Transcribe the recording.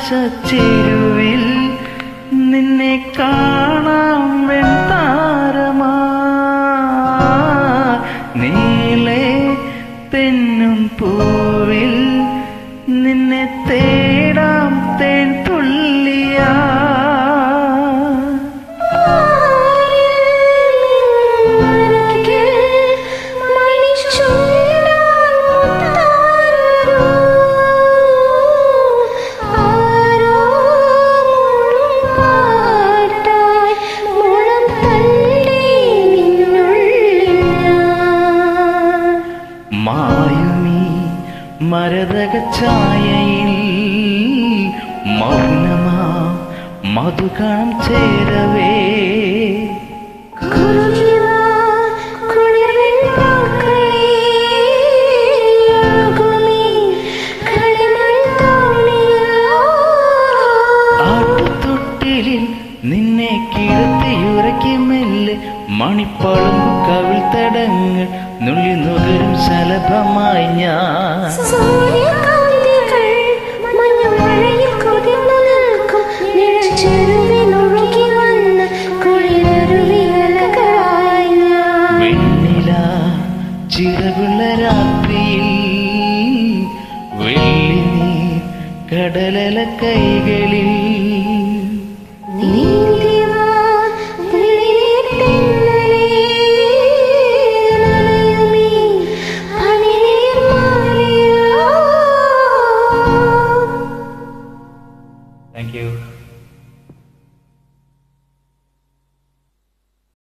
ആകാശച്ചെരുവിൽ നിന്നെ കാണാം വെൺതാരമാ നീളെ തെന്നും പൂവിൽ നിന്നെ തേടാം തേൻ തുള്ളിയാ മായുമീ മരതക ഛായയിൽ മൗനമാ മധുകണം ചേരവേ ആട്ടുതൊട്ടിലിൽ നിന്നെ കിടത്തിയുറക്കി മെല്ലെ മണിപ്പളും കവിൾ തടങ്ങൾ നുള്ളി നുകരും ശലഭമായി ഞാൻ സൂര്യകാന്തികൾ മഞ്ഞമഴയിൽ കുതിർന്നു നിൽക്കും നിഴൽച്ചെരുവിലൊഴുകി വന്ന് കുളിരരുവിയലകളായി ഞാൻ വെണ്ണില ചിറകുള്ള രാത്രിയിൽ വെള്ളി നീ കടലല കൈ